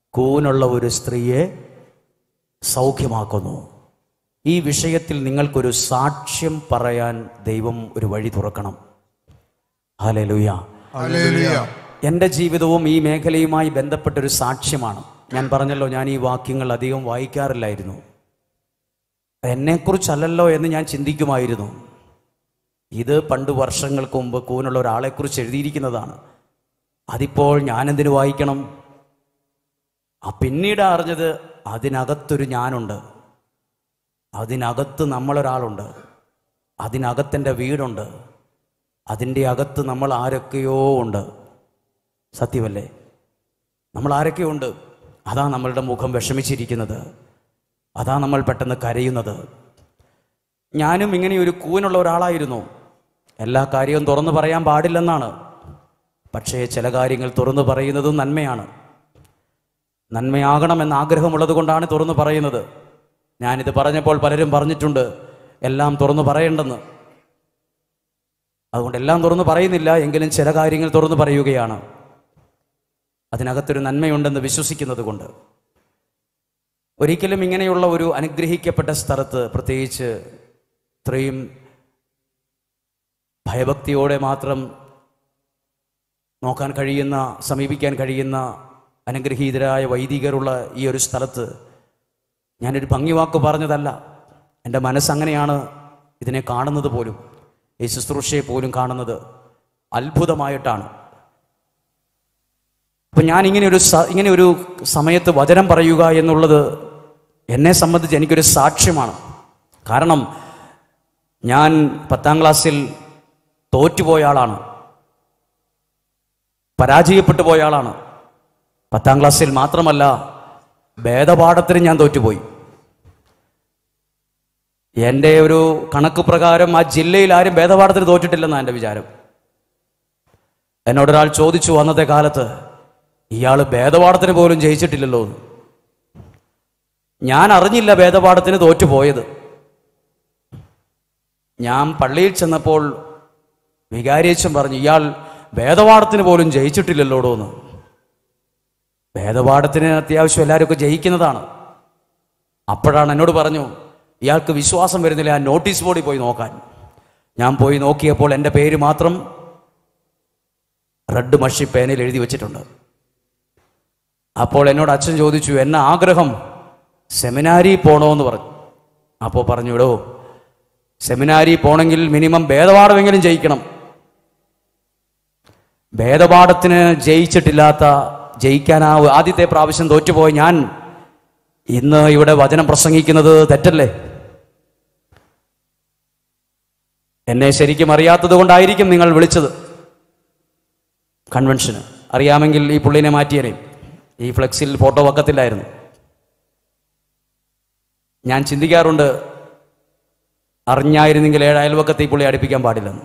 കൂനുള്ള ഒരു സ്ത്രീയെ സൗഖ്യമാക്കുന്നു ഈ വിഷയത്തിൽ നിങ്ങൾക്കൊരു സാക്ഷ്യം പറയാൻ ദൈവം ഒരു വഴി തുറക്കണം ഹല്ലേലൂയ ഹല്ലേലൂയ എൻ്റെ ജീവിതവും ഈ മേഖലയുമായി ബന്ധപ്പെട്ടൊരു സാക്ഷ്യമാണ് ഞാൻ പറഞ്ഞല്ലോ ഞാൻ ഈ വാക്യങ്ങൾ അധികം വായിക്കാറില്ലായിരുന്നു എന്നെക്കുറിച്ചല്ലല്ലോ എന്ന് ഞാൻ ചിന്തിക്കുമായിരുന്നു ഇത് പണ്ട് വർഷങ്ങൾക്ക് മുമ്പ് കൂനുള്ള ഒരാളെക്കുറിച്ച് എഴുതിയിരിക്കുന്നതാണ് അതിപ്പോൾ ഞാനെന്തിനു വായിക്കണം ആ പിന്നീട് അറിഞ്ഞത് അതിനകത്തൊരു ഞാനുണ്ട് അതിനകത്ത് നമ്മളൊരാളുണ്ട് അതിനകത്തെൻ്റെ വീടുണ്ട് അതിൻ്റെ അകത്ത് നമ്മൾ ആരൊക്കെയോ ഉണ്ട് സത്യമല്ലേ നമ്മൾ ആരൊക്കെയോ ഉണ്ട് അതാ നമ്മളുടെ മുഖം വിഷമിച്ചിരിക്കുന്നത് അതാ നമ്മൾ പെട്ടെന്ന് കരയുന്നത് ഞാനും ഇങ്ങനെ ഒരു കൂനുള്ള ഒരാളായിരുന്നു എല്ലാ കാര്യവും തുറന്നു പറയാൻ പാടില്ലെന്നാണ് പക്ഷേ ചില കാര്യങ്ങൾ തുറന്നു പറയുന്നതും നന്മയാണ് നന്മയാകണമെന്ന് ആഗ്രഹമുള്ളത് കൊണ്ടാണ് തുറന്നു പറയുന്നത് ഞാനിത് പറഞ്ഞപ്പോൾ പലരും പറഞ്ഞിട്ടുണ്ട് എല്ലാം തുറന്നു പറയേണ്ടെന്ന് അതുകൊണ്ട് എല്ലാം തുറന്നു പറയുന്നില്ല എങ്കിലും ചില കാര്യങ്ങൾ തുറന്നു പറയുകയാണ് അതിനകത്തൊരു നന്മയുണ്ടെന്ന് വിശ്വസിക്കുന്നത് കൊണ്ട് ഒരിക്കലും ഇങ്ങനെയുള്ള ഒരു അനുഗ്രഹിക്കപ്പെട്ട സ്ഥലത്ത് പ്രത്യേകിച്ച് ഇത്രയും ഭയഭക്തിയോടെ മാത്രം നോക്കാൻ കഴിയുന്ന സമീപിക്കാൻ കഴിയുന്ന അനുഗ്രഹീതരായ വൈദികരുള്ള ഈ ഒരു സ്ഥലത്ത് ഞാനൊരു ഭംഗിവാക്ക് പറഞ്ഞതല്ല എൻ്റെ മനസ്സങ്ങനെയാണ് ഇതിനെ കാണുന്നത് പോലും ഈ ശുശ്രൂഷയെ പോലും കാണുന്നത് അത്ഭുതമായിട്ടാണ് അപ്പം ഞാൻ ഇങ്ങനെ ഒരു സ- ഇങ്ങനെ ഒരു സമയത്ത് വചനം പറയുക എന്നുള്ളത് എന്നെ സംബന്ധിച്ച് എനിക്കൊരു സാക്ഷ്യമാണ് കാരണം ഞാൻ പത്താം ക്ലാസ്സിൽ തോറ്റുപോയ ആളാണ് പരാജയപ്പെട്ടു പോയ ആളാണ് പത്താം ക്ലാസ്സിൽ മാത്രമല്ല ഭേദപാഠത്തിന് ഞാൻ തോറ്റുപോയി എൻ്റെ ഒരു കണക്ക് പ്രകാരം ആ ജില്ലയിൽ ആരും ഭേദപാഠത്തിന് തോറ്റിട്ടില്ലെന്നാണ് എൻ്റെ വിചാരം എന്നോടൊരാൾ ചോദിച്ചു അന്നത്തെ കാലത്ത് ഇയാൾ ഭേദപാഠത്തിന് പോലും ജയിച്ചിട്ടില്ലല്ലോ എന്ന്. ഞാൻ അറിഞ്ഞില്ല ഭേദപാഠത്തിന് തോറ്റുപോയത് ഞാൻ പള്ളിയിൽ ചെന്നപ്പോൾ വികാരിയച്ഛൻ പറഞ്ഞു ഇയാൾ ഭേദപാഠത്തിന് പോലും ജയിച്ചിട്ടില്ലല്ലോടോ എന്ന് ഭേദപാഠത്തിന് അത്യാവശ്യം എല്ലാവരും ജയിക്കുന്നതാണ് അപ്പോഴാണ് എന്നോട് പറഞ്ഞു ഇയാൾക്ക് വിശ്വാസം വരുന്നില്ല ആ നോട്ടീസ് ബോർഡിൽ പോയി നോക്കാൻ ഞാൻ പോയി നോക്കിയപ്പോൾ എൻ്റെ പേര് മാത്രം റെഡ് മഷി പേനയിൽ എഴുതി വെച്ചിട്ടുണ്ട് അപ്പോൾ എന്നോട് അച്ഛൻ ചോദിച്ചു എന്ന ആഗ്രഹം സെമിനാരി പോണോന്ന് പറഞ്ഞു അപ്പോൾ പറഞ്ഞു ഇടോ സെമിനാരി പോണെങ്കിൽ മിനിമം ഭേദപാഠമെങ്കിലും ജയിക്കണം ഭേദപാഠത്തിന് ജയിച്ചിട്ടില്ലാത്ത ജയിക്കാനാ ആദ്യത്തെ പ്രാവശ്യം തോറ്റുപോയ ഞാൻ ഇന്ന് ഇവിടെ വചനം പ്രസംഗിക്കുന്നത് തെറ്റല്ലേ എന്നെ ശരിക്കും അറിയാത്തത് കൊണ്ടായിരിക്കും നിങ്ങൾ വിളിച്ചത് കൺവെൻഷന് അറിയാമെങ്കിൽ ഈ പുള്ളിനെ മാറ്റിയേനെ ഈ ഫ്ലെക്സിൽ ഫോട്ടോ വെക്കത്തില്ലായിരുന്നു ഞാൻ ചിന്തിക്കാറുണ്ട് അറിഞ്ഞായിരുന്നെങ്കിൽ ഏഴ് അയൽവക്കത്തെ ഈ പുള്ളി അടുപ്പിക്കാൻ പാടില്ലെന്ന്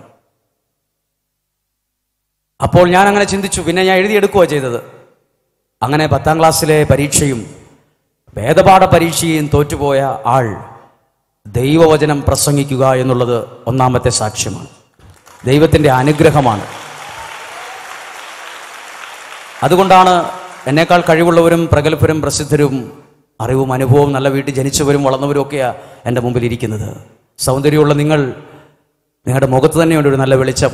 അപ്പോൾ ഞാൻ അങ്ങനെ ചിന്തിച്ചു പിന്നെ ഞാൻ എഴുതിയെടുക്കുക ചെയ്തത് അങ്ങനെ പത്താം ക്ലാസ്സിലെ പരീക്ഷയും വേദപാഠ പരീക്ഷയും തോറ്റുപോയ ആൾ ദൈവവചനം പ്രസംഗിക്കുക എന്നുള്ളത് ഒന്നാമത്തെ സാക്ഷ്യമാണ് ദൈവത്തിൻ്റെ അനുഗ്രഹമാണ് അതുകൊണ്ടാണ് എന്നേക്കാൾ കഴിവുള്ളവരും പ്രഗത്ഭരും പ്രസിദ്ധരും അറിവും അനുഭവവും നല്ല വീട്ടിൽ ജനിച്ചവരും വളർന്നവരും ഒക്കെയാണ് എൻ്റെ മുമ്പിൽ ഇരിക്കുന്നത് സൗന്ദര്യമുള്ള നിങ്ങൾ നിങ്ങളുടെ മുഖത്ത് തന്നെയുണ്ട് ഒരു നല്ല വെളിച്ചം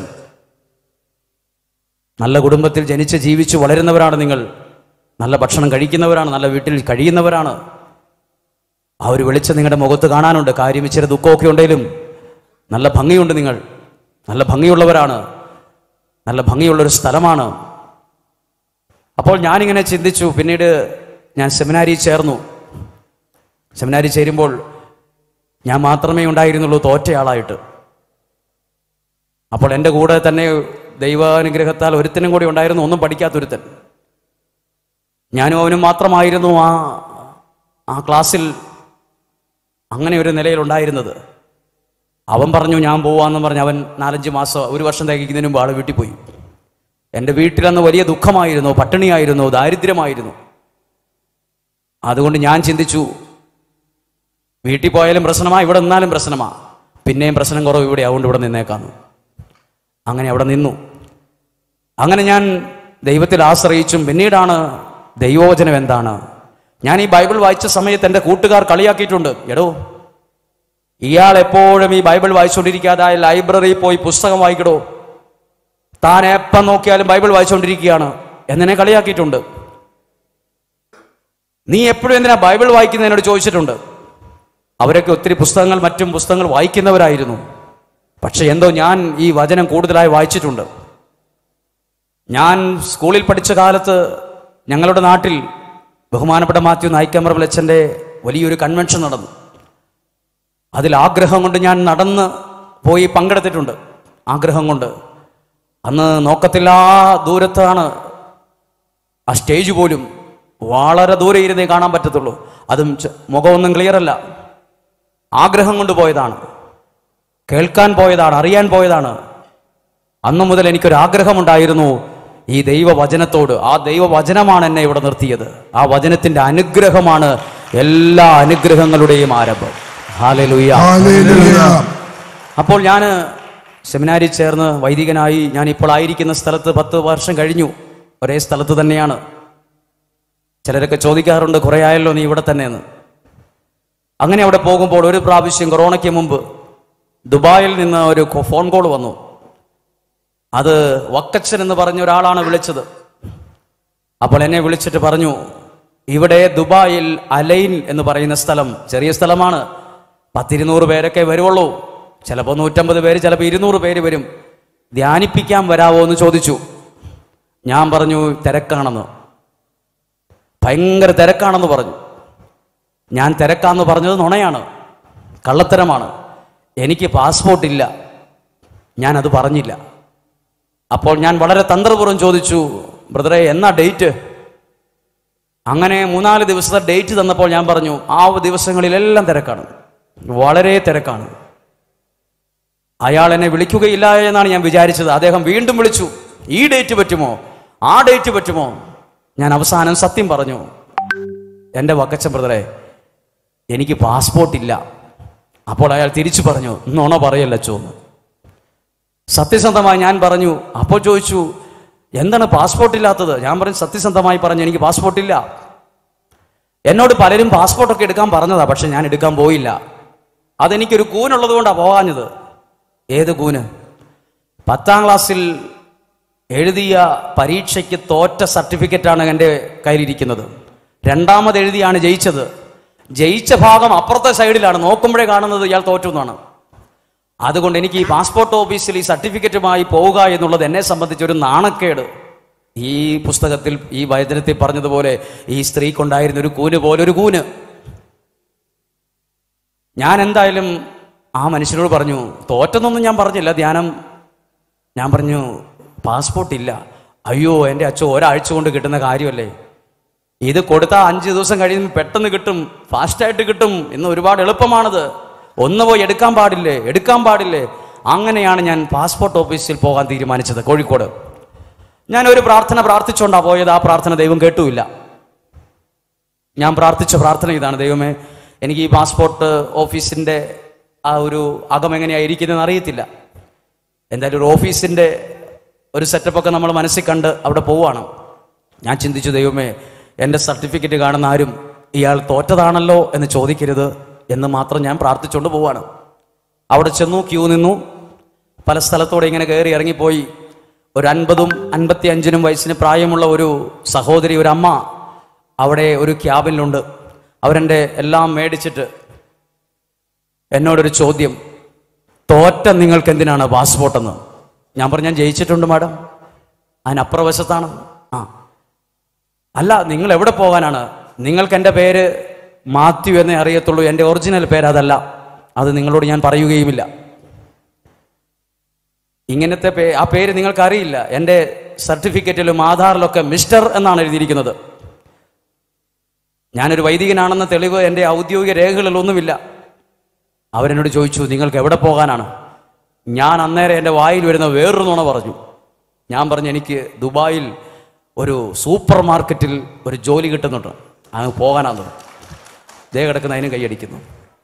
നല്ല കുടുംബത്തിൽ ജനിച്ച് ജീവിച്ച് വളരുന്നവരാണ് നിങ്ങൾ നല്ല ഭക്ഷണം കഴിക്കുന്നവരാണ് നല്ല വീട്ടിൽ കഴിയുന്നവരാണ് ആ ഒരു വെളിച്ചം നിങ്ങളുടെ മുഖത്ത് കാണാനുണ്ട് കാര്യം ഇച്ചിരി ദുഃഖമൊക്കെ ഉണ്ടെങ്കിലും നല്ല ഭംഗിയുണ്ട് നിങ്ങൾ നല്ല ഭംഗിയുള്ളവരാണ് നല്ല ഭംഗിയുള്ളൊരു സ്ഥലമാണ് അപ്പോൾ ഞാനിങ്ങനെ ചിന്തിച്ചു പിന്നീട് ഞാൻ സെമിനാരി ചേർന്നു സെമിനാരി ചേരുമ്പോൾ ഞാൻ മാത്രമേ ഉണ്ടായിരുന്നുള്ളൂ തോറ്റയാളായിട്ട് അപ്പോൾ എൻ്റെ കൂടെ തന്നെ ദൈവാനുഗ്രഹത്താൽ ഒരുത്തനും കൂടി ഉണ്ടായിരുന്നു ഒന്നും പഠിക്കാത്തൊരുത്തൻ ഞാനും അവനും മാത്രമായിരുന്നു ആ ആ ക്ലാസ്സിൽ അങ്ങനെ ഒരു നിലയിലുണ്ടായിരുന്നത് അവൻ പറഞ്ഞു ഞാൻ പോവാന്ന് പറഞ്ഞ് അവൻ നാലഞ്ച് മാസം ഒരു വർഷം തികയ്ക്കുന്നതിന് മുമ്പ് ആള് വീട്ടിൽ പോയി എൻ്റെ വീട്ടിലന്ന് വലിയ ദുഃഖമായിരുന്നു പട്ടിണിയായിരുന്നു ദാരിദ്ര്യമായിരുന്നു അതുകൊണ്ട് ഞാൻ ചിന്തിച്ചു വീട്ടിൽ പോയാലും പ്രശ്നമാ ഇവിടെ നിന്നാലും പ്രശ്നമാ പിന്നെയും പ്രശ്നം കുറവ് ഇവിടെ അതുകൊണ്ട് ഇവിടെ നിന്നേക്കാന്ന് അങ്ങനെ അവിടെ നിന്നു അങ്ങനെ ഞാൻ ദൈവത്തിൽ ആശ്രയിച്ചും പിന്നീടാണ് ദൈവവചനം എന്താണ് ഞാൻ ഈ ബൈബിൾ വായിച്ച സമയത്ത് എൻ്റെ കൂട്ടുകാർ കളിയാക്കിയിട്ടുണ്ട് എടോ ഇയാൾ എപ്പോഴും ഈ ബൈബിൾ വായിച്ചുകൊണ്ടിരിക്കാതെ ലൈബ്രറിയിൽ പോയി പുസ്തകം വായിക്കടോ താൻ എപ്പം നോക്കിയാലും ബൈബിൾ വായിച്ചുകൊണ്ടിരിക്കുകയാണ് എന്നെ കളിയാക്കിയിട്ടുണ്ട് നീ എപ്പോഴും എന്തിനാ ബൈബിൾ വായിക്കുന്നതിനോട് ചോദിച്ചിട്ടുണ്ട് അവരൊക്കെ ഒത്തിരി പുസ്തകങ്ങൾ മറ്റും പുസ്തകങ്ങൾ വായിക്കുന്നവരായിരുന്നു പക്ഷെ എന്തോ ഞാൻ ഈ വചനം കൂടുതലായി വായിച്ചിട്ടുണ്ട് ഞാൻ സ്കൂളിൽ പഠിച്ച കാലത്ത് ഞങ്ങളുടെ നാട്ടിൽ ബഹുമാനപ്പെട്ട മാത്യു നായിക്കമറബൽ അച്ഛൻ്റെ വലിയൊരു കൺവെൻഷൻ നടന്നു അതിൽ ആഗ്രഹം കൊണ്ട് ഞാൻ നടന്ന് പോയി പങ്കെടുത്തിട്ടുണ്ട് ആഗ്രഹം കൊണ്ട് അന്ന് നോക്കത്തില്ലാ ദൂരത്താണ് ആ സ്റ്റേജ് പോലും വളരെ ദൂരെ ഇരുന്നേ കാണാൻ പറ്റത്തുള്ളൂ അതും ച- മുഖമൊന്നും ക്ലിയർ അല്ല ആഗ്രഹം കൊണ്ട് പോയതാണ് കേൾക്കാൻ പോയതാണ് അറിയാൻ പോയതാണ് അന്നു മുതൽ എനിക്കൊരു ആഗ്രഹമുണ്ടായിരുന്നു ഈ ദൈവവചനത്തോട് ആ ദൈവവചനമാണ് എന്നെ ഇവിടെ നിർത്തിയത് ആ വചനത്തിന്റെ അനുഗ്രഹമാണ് എല്ലാ അനുഗ്രഹങ്ങളുടെയും ആരംഭം ഹാലലുയ്യ Hallelujah. അപ്പോൾ ഞാൻ സെമിനാരിൽ ചേർന്ന് വൈദികനായി ഞാൻ ഇപ്പോൾ ആയിരിക്കുന്ന സ്ഥലത്ത് പത്ത് വർഷം കഴിഞ്ഞു ഒരേ സ്ഥലത്ത് തന്നെയാണ് ചിലരൊക്കെ ചോദിക്കാറുണ്ട് കുറേ ആയല്ലോ നീ ഇവിടെ തന്നെയെന്ന് അങ്ങനെ അവിടെ പോകുമ്പോൾ ഒരു പ്രാവശ്യം കൊറോണയ്ക്ക് മുമ്പ് ദുബായിൽ നിന്ന് ഒരു കൊ- ഫോൺ കോൾ വന്നു അത് വക്കച്ചൻ എന്ന് പറഞ്ഞ ഒരാളാണ് വിളിച്ചത് അപ്പോൾ എന്നെ വിളിച്ചിട്ട് പറഞ്ഞു ഇവിടെ ദുബായിൽ അലൈൻ എന്ന് പറയുന്ന സ്ഥലം ചെറിയ സ്ഥലമാണ് പത്തിരുന്നൂറ് പേരൊക്കെ വരുവുള്ളൂ ചിലപ്പോൾ നൂറ്റമ്പത് പേര് ചിലപ്പോൾ ഇരുന്നൂറ് പേര് വരും ധ്യാനിപ്പിക്കാൻ വരാവോ എന്ന് ചോദിച്ചു ഞാൻ പറഞ്ഞു തിരക്കാണെന്ന് ഭയങ്കര തിരക്കാണെന്ന് പറഞ്ഞു ഞാൻ തിരക്കാന്ന് പറഞ്ഞത് നുണയാണ് കള്ളത്തരമാണ് എനിക്ക് പാസ്പോർട്ട് ഇല്ല ഞാനത് പറഞ്ഞില്ല അപ്പോൾ ഞാൻ വളരെ തന്ത്രപൂർവ്വം ചോദിച്ചു ബ്രദറെ എന്നാ ഡേറ്റ് അങ്ങനെ മൂന്നാല് ദിവസത്തെ ഡേറ്റ് തന്നപ്പോൾ ഞാൻ പറഞ്ഞു ആ ദിവസങ്ങളിലെല്ലാം തിരക്കാണ് വളരെ തിരക്കാണ് അയാൾ എന്നെ വിളിക്കുകയില്ല എന്നാണ് ഞാൻ വിചാരിച്ചത് അദ്ദേഹം വീണ്ടും വിളിച്ചു ഈ ഡേറ്റ് പറ്റുമോ ആ ഡേറ്റ് പറ്റുമോ ഞാൻ അവസാനം സത്യം പറഞ്ഞു എൻ്റെ വക്കച്ചൻ ബ്രദറെ എനിക്ക് പാസ്പോർട്ട് ഇല്ല അപ്പോൾ അയാൾ തിരിച്ചു പറഞ്ഞു നുണ പറയല്ല ചോന്ന് സത്യസന്ധമായി ഞാൻ പറഞ്ഞു അപ്പോൾ ചോദിച്ചു എന്താണ് പാസ്പോർട്ട് ഇല്ലാത്തത് ഞാൻ പറഞ്ഞു സത്യസന്ധമായി പറഞ്ഞു എനിക്ക് പാസ്പോർട്ട് ഇല്ല എന്നോട് പലരും പാസ്പോർട്ടൊക്കെ എടുക്കാൻ പറഞ്ഞതാ പക്ഷെ ഞാൻ എടുക്കാൻ പോയില്ല അതെനിക്കൊരു കൂനുള്ളത് കൊണ്ടാണ് പോകാഞ്ഞത് ഏത് കൂന് പത്താം ക്ലാസ്സിൽ എഴുതിയ പരീക്ഷയ്ക്ക് തോറ്റ സർട്ടിഫിക്കറ്റാണ് എൻ്റെ കയ്യിലിരിക്കുന്നത് രണ്ടാമത് എഴുതിയാണ് ജയിച്ചത് ജയിച്ച ഭാഗം അപ്പുറത്തെ സൈഡിലാണ് നോക്കുമ്പോഴേ കാണുന്നത് ഇയാൾ തോറ്റു എന്നാണ് അതുകൊണ്ട് എനിക്ക് ഈ പാസ്പോർട്ട് ഓഫീസിൽ ഈ സർട്ടിഫിക്കറ്റുമായി പോവുക എന്നുള്ളത് എന്നെ സംബന്ധിച്ചൊരു നാണക്കേട് ഈ പുസ്തകത്തിൽ ഈ വചനത്തിൽ പറഞ്ഞതുപോലെ ഈ സ്ത്രീക്കുണ്ടായിരുന്ന ഒരു കൂന് പോലെ ഒരു കൂന് ഞാൻ എന്തായാലും ആ മനുഷ്യനോട് പറഞ്ഞു തോറ്റെന്നൊന്നും ഞാൻ പറഞ്ഞില്ല ധ്യാനം ഞാൻ പറഞ്ഞു പാസ്പോർട്ട് ഇല്ല അയ്യോ എൻ്റെ അച്ഛൻ ഒരാഴ്ച കൊണ്ട് കിട്ടുന്ന കാര്യമല്ലേ ഇത് കൊടുത്താൽ അഞ്ച് ദിവസം കഴിയുമ്പോൾ പെട്ടെന്ന് കിട്ടും ഫാസ്റ്റായിട്ട് കിട്ടും ഇന്ന് ഒരുപാട് എളുപ്പമാണത് ഒന്ന് പോയി എടുക്കാൻ പാടില്ലേ എടുക്കാൻ പാടില്ലേ അങ്ങനെയാണ് ഞാൻ പാസ്പോർട്ട് ഓഫീസിൽ പോകാൻ തീരുമാനിച്ചത് കോഴിക്കോട് ഞാൻ ഒരു പ്രാർത്ഥന പ്രാർത്ഥിച്ചുകൊണ്ടാണ് പോയത് ആ പ്രാർത്ഥന ദൈവം കേട്ടുമില്ല ഞാൻ പ്രാർത്ഥിച്ച പ്രാർത്ഥന ഇതാണ് ദൈവമേ എനിക്ക് ഈ പാസ്പോർട്ട് ഓഫീസിൻ്റെ ആ ഒരു അകം എങ്ങനെയായിരിക്കുന്നതെന്ന് അറിയത്തില്ല എന്തായാലും ഒരു ഓഫീസിൻ്റെ ഒരു സെറ്റപ്പൊക്കെ നമ്മൾ മനസ്സിൽ കണ്ട് അവിടെ പോവുകയാണ് ഞാൻ ചിന്തിച്ചു ദൈവമേ എൻ്റെ സർട്ടിഫിക്കറ്റ് കാണുന്ന ആരും ഇയാൾ തോറ്റതാണല്ലോ എന്ന് ചോദിക്കരുത് എന്ന് മാത്രം ഞാൻ പ്രാർത്ഥിച്ചുകൊണ്ട് പോവാണ് അവിടെ ചെന്നു ക്യൂ നിന്നു പല സ്ഥലത്തോടെ ഇങ്ങനെ കയറി ഇറങ്ങിപ്പോയി ഒരു അൻപതും അൻപത്തി അഞ്ചിനും വയസ്സിന് പ്രായമുള്ള ഒരു സഹോദരി ഒരു അമ്മ അവിടെ ഒരു ക്യാബിനിലുണ്ട് അവരെൻ്റെ എല്ലാം മേടിച്ചിട്ട് എന്നോടൊരു ചോദ്യം തോറ്റ നിങ്ങൾക്ക് എന്തിനാണ് പാസ്പോർട്ടെന്ന് ഞാൻ പറഞ്ഞു ഞാൻ ജയിച്ചിട്ടുണ്ട് മാഡം അതിനപ്പുറവശത്താണ് ആ അല്ല നിങ്ങൾ എവിടെ പോകാനാണ് നിങ്ങൾക്ക് എൻ്റെ പേര് മാത്യു എന്നേ അറിയത്തുള്ളൂ എൻ്റെ ഒറിജിനൽ പേര് അതല്ല അത് നിങ്ങളോട് ഞാൻ പറയുകയുമില്ല ഇങ്ങനത്തെ പേ ആ പേര് നിങ്ങൾക്ക് അറിയില്ല എൻ്റെ സർട്ടിഫിക്കറ്റിലും ആധാറിലൊക്കെ മിസ്റ്റർ എന്നാണ് എഴുതിയിരിക്കുന്നത് ഞാനൊരു വൈദികനാണെന്ന തെളിവ് എൻ്റെ ഔദ്യോഗിക രേഖകളിലൊന്നുമില്ല അവരെന്നോട് ചോദിച്ചു നിങ്ങൾക്ക് എവിടെ പോകാനാണ് ഞാൻ അന്നേരം എൻ്റെ വായിൽ വരുന്ന വേറൊരു നുണ പറഞ്ഞു ഞാൻ പറഞ്ഞു എനിക്ക് ദുബായിൽ ഒരു സൂപ്പർ മാർക്കറ്റിൽ ഒരു ജോലി കിട്ടുന്നുണ്ട് അങ്ങ് പോകാനാണ് ദേ കിടക്കുന്ന അതിന് കൈയടിക്കുന്നു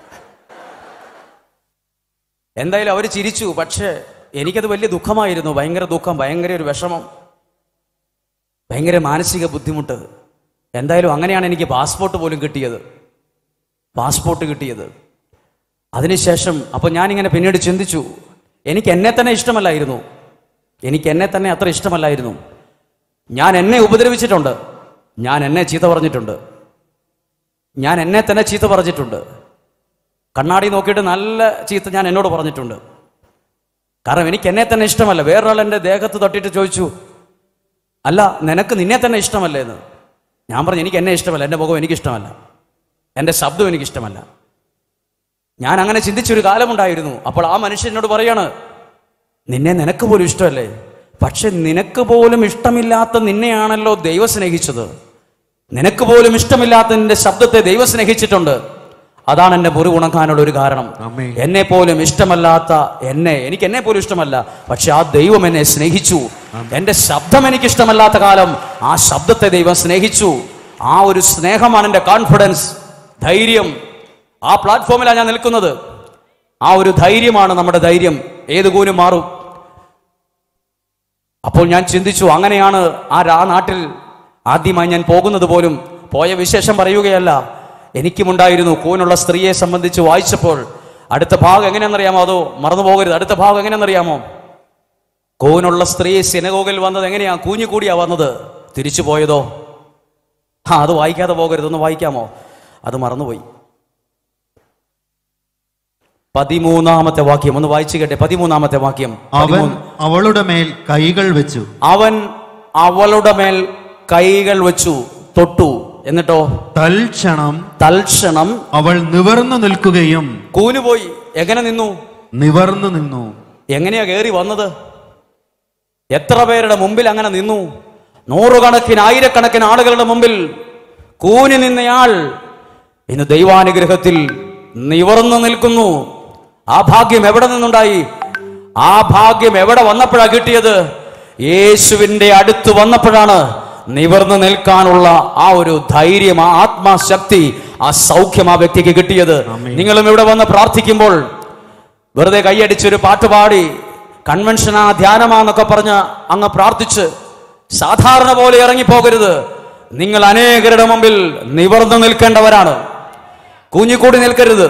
എന്തായാലും അവർ ചിരിച്ചു പക്ഷേ എനിക്കത് വലിയ ദുഃഖമായിരുന്നു ഭയങ്കര ദുഃഖം ഭയങ്കര ഒരു വിഷമം ഭയങ്കര മാനസിക ബുദ്ധിമുട്ട് എന്തായാലും അങ്ങനെയാണ് എനിക്ക് പാസ്പോർട്ട് പോലും കിട്ടിയത് പാസ്പോർട്ട് കിട്ടിയത് അതിനുശേഷം അപ്പോൾ ഞാനിങ്ങനെ പിന്നീട് ചിന്തിച്ചു എനിക്ക് എന്നെ തന്നെ ഇഷ്ടമല്ലായിരുന്നു എനിക്ക് എന്നെ തന്നെ അത്ര ഇഷ്ടമല്ലായിരുന്നു ഞാൻ എന്നെ ഉപദ്രവിച്ചിട്ടുണ്ട് ഞാൻ എന്നെ ചീത്ത പറഞ്ഞിട്ടുണ്ട് ഞാൻ എന്നെ തന്നെ ചീത്ത പറഞ്ഞിട്ടുണ്ട് കണ്ണാടി നോക്കിയിട്ട് നല്ല ചീത്ത ഞാൻ എന്നോട് പറഞ്ഞിട്ടുണ്ട് കാരണം എനിക്ക് എന്നെ തന്നെ ഇഷ്ടമല്ല വേറൊരാൾ എൻ്റെ ദേഹത്ത് തട്ടിയിട്ട് ചോദിച്ചു അല്ല നിനക്ക് നിന്നെ തന്നെ ഇഷ്ടമല്ലേ എന്ന് ഞാൻ പറഞ്ഞു എനിക്ക് എന്നെ ഇഷ്ടമല്ല എൻ്റെ മുഖം എനിക്കിഷ്ടമല്ല എൻ്റെ ശബ്ദം എനിക്കിഷ്ടമല്ല ഞാൻ അങ്ങനെ ചിന്തിച്ചൊരു കാലമുണ്ടായിരുന്നു അപ്പോൾ ആ മനുഷ്യനോട് പറയാണ് നിന്നെ നിനക്ക് പോലും ഇഷ്ടമല്ലേ പക്ഷെ നിനക്ക് പോലും ഇഷ്ടമില്ലാത്ത നിന്നെയാണല്ലോ ദൈവം സ്നേഹിച്ചത് നിനക്ക് പോലും ഇഷ്ടമില്ലാത്ത നിന്റെ ശബ്ദത്തെ ദൈവം സ്നേഹിച്ചിട്ടുണ്ട് അതാണ് എന്റെ മുറി ഉണക്കാനുള്ള ഒരു കാരണം ആമേൻ. എന്നെ പോലും ഇഷ്ടമല്ലാത്ത എന്നെ എനിക്ക് എന്നെ പോലും ഇഷ്ടമല്ല പക്ഷെ ആ ദൈവം എന്നെ സ്നേഹിച്ചു എന്റെ ശബ്ദം എനിക്ക് ഇഷ്ടമല്ലാത്ത കാലം ആ ശബ്ദത്തെ ദൈവം സ്നേഹിച്ചു ആ ഒരു സ്നേഹമാണ് എന്റെ കോൺഫിഡൻസ് ധൈര്യം ആ പ്ലാറ്റ്ഫോമിലാണ് ഞാൻ നിൽക്കുന്നത് ആ ഒരു ധൈര്യമാണ് നമ്മുടെ ധൈര്യം ഏത് കൂനും മാറും അപ്പോൾ ഞാൻ ചിന്തിച്ചു അങ്ങനെയാണ് ആ രാ നാട്ടിൽ ആദ്യമായി ഞാൻ പോകുന്നത് പോലും പോയ വിശേഷം പറയുകയല്ല എനിക്കുമുണ്ടായിരുന്നു കൂനുള്ള സ്ത്രീയെ സംബന്ധിച്ച് വായിച്ചപ്പോൾ അടുത്ത ഭാഗം എങ്ങനെയാണെന്നറിയാമോ അതോ മറന്നു പോകരുത് അടുത്ത ഭാഗം എങ്ങനെയാണെന്നറിയാമോ കൂനുള്ള സ്ത്രീ സിനഗോഗിൽ വന്നത് എങ്ങനെയാ കൂഞ്ഞു കൂടിയാ വന്നത് തിരിച്ചു പോയതോ ആ അത് വായിക്കാതെ പോകരുത് ഒന്ന് വായിക്കാമോ അത് മറന്നുപോയി പതിമൂന്നാമത്തെ വാക്യം ഒന്ന് വായിച്ചു കേട്ടെ പതിമൂന്നാമത്തെ വാക്യം അവൻ പതിമൂന്ന്. അവളുടെ മേൽ കൈകൾ വെച്ചു അവൻ അവളുടെ മേൽ കൈകൾ വെച്ചു തൊട്ടു എന്നിട്ടോ തൽക്ഷണം തൽക്ഷണം അവൾ നിവർന്നു നിൽക്കുകയും കൂനുപോയി എങ്ങനെ നിന്നു നിവർന്നു നിന്നു എങ്ങനെയാ കയറി വന്നത് എത്ര പേരുടെ മുമ്പിൽ അങ്ങനെ നിന്നു നൂറുകണക്കിന് ആയിരക്കണക്കിന് ആളുകളുടെ മുമ്പിൽ കൂനി നിന്നയാൾ ഇന്ന് ദൈവാനുഗ്രഹത്തിൽ നിവർന്നു നിൽക്കുന്നു ആ ഭാഗ്യം എവിടെ നിന്നുണ്ടായി ആ ഭാഗ്യം എവിടെ വന്നപ്പോഴാ കിട്ടിയത് യേശുവിന്റെ അടുത്ത് വന്നപ്പോഴാണ് നിവർന്നു നിൽക്കാനുള്ള ആ ഒരു ധൈര്യം ആ ആത്മാശക്തി ആ സൗഖ്യം ആ വ്യക്തിക്ക് കിട്ടിയത് നിങ്ങളും ഇവിടെ വന്ന് പ്രാർത്ഥിക്കുമ്പോൾ വെറുതെ കൈയടിച്ചൊരു പാട്ട് പാടി കൺവെൻഷനാ ധ്യാനമാന്നൊക്കെ പറഞ്ഞ് അങ്ങ് പ്രാർത്ഥിച്ച് സാധാരണ പോലെ ഇറങ്ങിപ്പോകരുത് നിങ്ങൾ അനേകരുടെ മുമ്പിൽ നിവർന്നു നിൽക്കേണ്ടവരാണ് കൂഞ്ഞിക്കൂടി നിൽക്കരുത്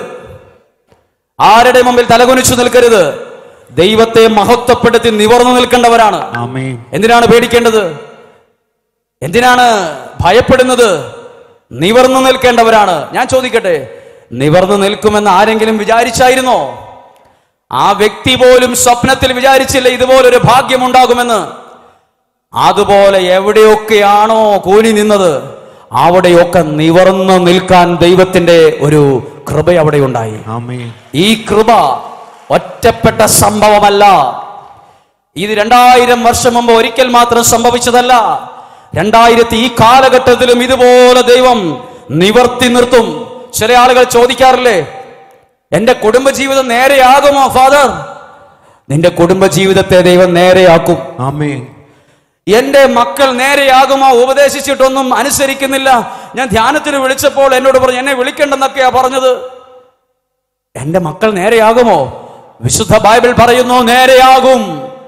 ആരുടെ മുമ്പിൽ തലകുനിച്ചു നിൽക്കരുത് ദൈവത്തെ മഹത്വപ്പെടുത്തി നിവർന്നു നിൽക്കേണ്ടവരാണ് ആമേൻ എന്തിനാണ് പേടിക്കേണ്ടത് എന്തിനാണ് ഭയപ്പെടുന്നത് നിവർന്നു നിൽക്കേണ്ടവരാണ് ഞാൻ ചോദിക്കട്ടെ നിവർന്നു നിൽക്കുമെന്ന് ആരെങ്കിലും വിചാരിച്ചായിരുന്നോ ആ വ്യക്തി പോലും സ്വപ്നത്തിൽ വിചാരിച്ചില്ല ഇതുപോലൊരു ഭാഗ്യമുണ്ടാകുമെന്ന് അതുപോലെ എവിടെയൊക്കെയാണോ കൂനി നിന്നത് അവിടെയൊക്കെ നിവർന്നു നിൽക്കാൻ ദൈവത്തിന്റെ ഒരു കൃപ അവിടെ ഉണ്ടായി ആമേൻ ഈ കൃപ ഒറ്റപ്പെട്ട സംഭവമല്ല ഇത് രണ്ടായിരം വർഷം മുമ്പ് ഒരിക്കൽ മാത്രം സംഭവിച്ചതല്ല രണ്ടായിരത്തി ഈ കാലഘട്ടത്തിലും ഇതുപോലെ ദൈവം നിവർത്തി നിർത്തും ചില ആളുകൾ ചോദിക്കാറില്ലേ എന്റെ കുടുംബജീവിതം നേരെയാകുമോ ഫാദർ നിന്റെ കുടുംബജീവിതത്തെ ദൈവം നേരെയാക്കും ആമേൻ എന്റെ മക്കൾ നേരെയാകുമോ ഉപദേശിച്ചിട്ടൊന്നും അനുസരിക്കുന്നില്ല ഞാൻ ധ്യാനത്തിന് വിളിച്ചപ്പോൾ എന്നോട് പറഞ്ഞു എന്നെ വിളിക്കണ്ടെന്നൊക്കെയാ പറഞ്ഞത് എന്റെ മക്കൾ നേരെയാകുമോ വിശുദ്ധ ബൈബിൾ പറയുന്നു നേരെയാകും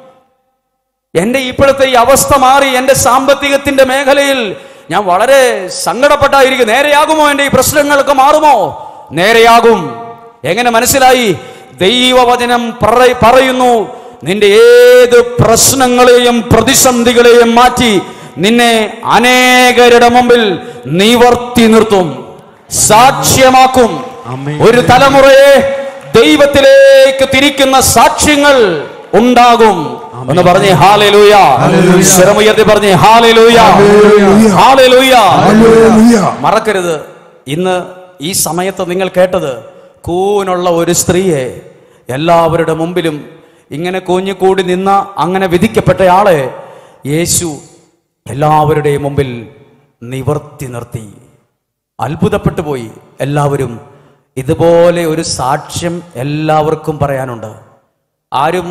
എന്റെ ഇപ്പോഴത്തെ ഈ അവസ്ഥ മാറി എന്റെ സാമ്പത്തികത്തിന്റെ മേഖലയിൽ ഞാൻ വളരെ സങ്കടപ്പെട്ടായിരിക്കും നേരെയാകുമോ എന്റെ ഈ പ്രശ്നങ്ങളൊക്കെ മാറുമോ നേരെയാകും എങ്ങനെ മനസ്സിലായി ദൈവവചനം പറ- പറയുന്നു നിന്റെ ഏത് പ്രശ്നങ്ങളെയും പ്രതിസന്ധികളെയും മാറ്റി നിന്നെ അനേകരുടെ മുമ്പിൽ നിവർത്തി നിർത്തും സാക്ഷ്യമാക്കും ആമേൻ. ഒരു തലമുറയെ ദൈവത്തിലേക്ക് തിരിക്കുന്ന സാക്ഷ്യങ്ങൾ ഉണ്ടാകും ഒന്ന് പറഞ്ഞേ ഹാലലൂയ സ്വരമുയർത്തി പറഞ്ഞേ ഹാലലൂയ ഹാലലൂയ മറക്കരുത് ഇന്ന് ഈ സമയത്ത് നിങ്ങൾ കേട്ടത് കൂനുള്ള ഒരു സ്ത്രീയെ എല്ലാവരുടെ മുമ്പിലും ഇങ്ങനെ കൂഞ്ഞുകൂടി നിന്ന അങ്ങനെ വിധിക്കപ്പെട്ടയാളെ യേശു എല്ലാവരുടെയും മുമ്പിൽ നിവർത്തി നിർത്തി അത്ഭുതപ്പെട്ടു പോയി എല്ലാവരും ഇതുപോലെ ഒരു സാക്ഷ്യം എല്ലാവർക്കും പറയാനുണ്ട് ആരും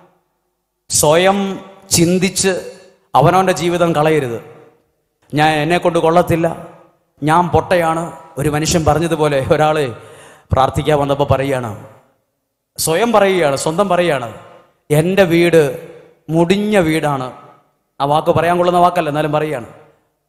സ്വയം ചിന്തിച്ച് അവനവൻ്റെ ജീവിതം കളയരുത് ഞാൻ എന്നെ കൊണ്ട് കൊള്ളത്തില്ല ഞാൻ പൊട്ടയാണ് ഒരു മനുഷ്യൻ പറഞ്ഞതുപോലെ ഒരാൾ പ്രാർത്ഥിക്കാൻ വന്നപ്പോൾ പറയുകയാണ് സ്വയം പറയുകയാണ് സ്വന്തം പറയുകയാണ് എൻ്റെ വീട് മുടിഞ്ഞ വീടാണ് ആ വാക്ക് പറയാൻ കൊള്ളുന്ന വാക്കല്ല എന്നാലും പറയുകയാണ്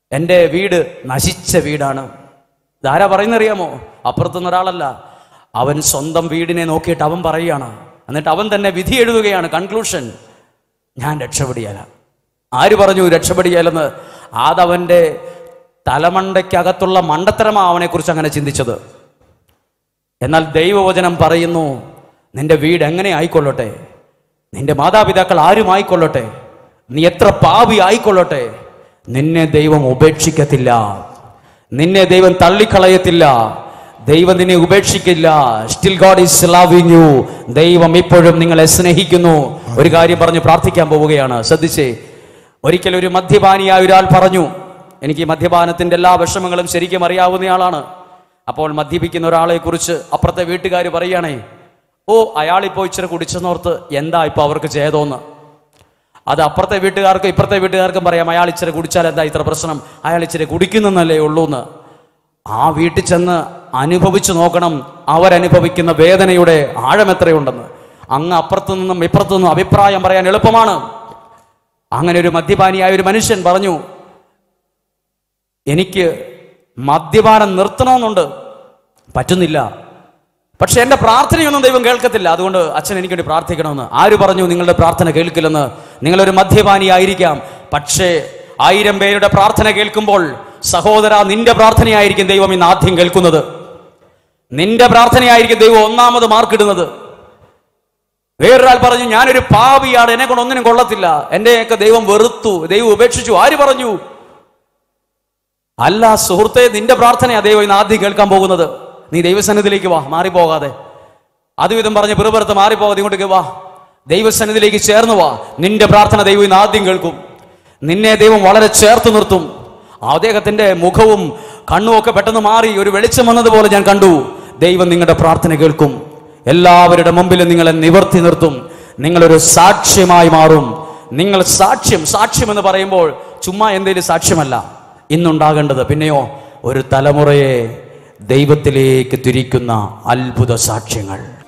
എൻ്റെ വീട് നശിച്ച വീടാണ് ഇതാരാ പറയുന്നറിയാമോ അപ്പുറത്തുനിന്ന് ഒരാളല്ല അവൻ സ്വന്തം വീടിനെ നോക്കിയിട്ട് അവൻ പറയുകയാണ് എന്നിട്ട് അവൻ തന്നെ വിധി എഴുതുകയാണ് കൺക്ലൂഷൻ ഞാൻ രക്ഷപ്പെടിയാല ആര് പറഞ്ഞു രക്ഷപ്പെടിയാലെന്ന് അതവൻ്റെ തലമണ്ടയ്ക്കകത്തുള്ള മണ്ടത്തരമാ അവനെക്കുറിച്ച് അങ്ങനെ ചിന്തിച്ചത് എന്നാൽ ദൈവവചനം പറയുന്നു നിന്റെ വീട് എങ്ങനെ ആയിക്കൊള്ളട്ടെ നിന്റെ മാതാപിതാക്കൾ ആരും ആയിക്കൊള്ളട്ടെ നീ എത്ര പാപി ആയിക്കൊള്ളട്ടെ നിന്നെ ദൈവം ഉപേക്ഷിക്കത്തില്ല നിന്നെ ദൈവം തള്ളിക്കളയത്തില്ല ദൈവം നിന്നെ ഉപേക്ഷിക്കില്ല still God is loving you ദൈവം ഇപ്പോഴും നിങ്ങളെ സ്നേഹിക്കുന്നു ഒരു കാര്യം പറഞ്ഞ് പ്രാർത്ഥിക്കാൻ പോവുകയാണ് ശ്രദ്ധിച്ചേ ഒരിക്കൽ ഒരു മദ്യപാനിയായ ഒരാൾ പറഞ്ഞു എനിക്ക് ഈ മദ്യപാനത്തിന്റെ എല്ലാ വിഷമങ്ങളും ശരിക്കും അറിയാവുന്നയാളാണ് അപ്പോൾ മദ്യപിക്കുന്ന ഒരാളെ കുറിച്ച് അപ്പുറത്തെ വീട്ടുകാർ പറയുകയാണേ ഓ അയാളിപ്പോ ഇച്ചിരി കുടിച്ചെന്നോർത്ത് എന്താ ഇപ്പൊ അവർക്ക് ചെയ്തോന്ന് അത് അപ്പുറത്തെ വീട്ടുകാർക്കും ഇപ്പുറത്തെ വീട്ടുകാർക്കും പറയാം അയാൾ ഇച്ചിരി കുടിച്ചാൽ എന്താ ഇത്ര പ്രശ്നം അയാൾ ഇച്ചിരി കുടിക്കുന്നല്ലേ ഉള്ളൂ എന്ന് ആ വീട്ടിൽ ചെന്ന് അനുഭവിച്ചു നോക്കണം അവരനുഭവിക്കുന്ന വേദനയുടെ ആഴം എത്രയുണ്ടെന്ന് അങ്ങ് അപ്പുറത്തു നിന്നും ഇപ്പുറത്തു നിന്നും അഭിപ്രായം പറയാൻ എളുപ്പമാണ് അങ്ങനെ ഒരു മദ്യപാനിയായ ഒരു മനുഷ്യൻ പറഞ്ഞു എനിക്ക് മദ്യപാനം നിർത്തണമെന്നുണ്ട് പറ്റുന്നില്ല പക്ഷെ എന്റെ പ്രാർത്ഥനയൊന്നും ദൈവം കേൾക്കത്തില്ല അതുകൊണ്ട് അച്ഛൻ എനിക്ക് വേണ്ടി പ്രാർത്ഥിക്കണമെന്ന് ആര് പറഞ്ഞു നിങ്ങളുടെ പ്രാർത്ഥന കേൾക്കില്ലെന്ന് നിങ്ങളൊരു മദ്യപാനിയായിരിക്കാം പക്ഷേ ആയിരം പേരുടെ പ്രാർത്ഥന കേൾക്കുമ്പോൾ സഹോദര നിന്റെ പ്രാർത്ഥനയായിരിക്കും ദൈവം ഇന്ന് ആദ്യം കേൾക്കുന്നത് നിന്റെ പ്രാർത്ഥനയായിരിക്കും ദൈവം ഒന്നാമത് മാർക്കിടുന്നത് വേറൊരാൾ പറഞ്ഞു ഞാനൊരു പാവിയാണ് എന്നെ കൊണ്ട് ഒന്നിനും കൊള്ളത്തില്ല എന്നെയൊക്കെ ദൈവം വെറുത്തു ദൈവം ഉപേക്ഷിച്ചു ആര് പറഞ്ഞു അല്ല സുഹൃത്തെ നിന്റെ പ്രാർത്ഥനയാ ദൈവം ഇന്ന് ആദ്യം കേൾക്കാൻ പോകുന്നത് നീ ദൈവസന്നിധിയിലേക്ക് വാ മാറിപ്പോകാതെ അതുവിധം പറഞ്ഞ് പിറുപുറത്ത് മാറിപ്പോകാതെ ഇങ്ങോട്ടേക്ക് വാ ദൈവസന്നിധിയിലേക്ക് ചേർന്ന് വാ നിന്റെ പ്രാർത്ഥന ദൈവം ഇന്ന് ആദ്യം കേൾക്കും നിന്നെ ദൈവം വളരെ ചേർത്ത് നിർത്തും അദ്ദേഹത്തിന്റെ മുഖവും കണ്ണും ഒക്കെ പെട്ടെന്ന് മാറി ഒരു വെളിച്ചം വന്നതുപോലെ ഞാൻ കണ്ടു ദൈവം നിങ്ങളുടെ പ്രാർത്ഥന കേൾക്കും എല്ലാവരുടെ മുമ്പിൽ നിങ്ങളെ നിവർത്തി നിർത്തും നിങ്ങളൊരു സാക്ഷ്യമായി മാറും നിങ്ങൾ സാക്ഷ്യം സാക്ഷ്യം എന്ന് പറയുമ്പോൾ ചുമ്മാ എന്തെങ്കിലും സാക്ഷ്യമല്ല ഇന്നുണ്ടാകേണ്ടത് പിന്നെയോ ഒരു തലമുറയെ ദൈവത്തിലേക്ക് തിരിക്കുന്ന അത്ഭുത സാക്ഷ്യങ്ങൾ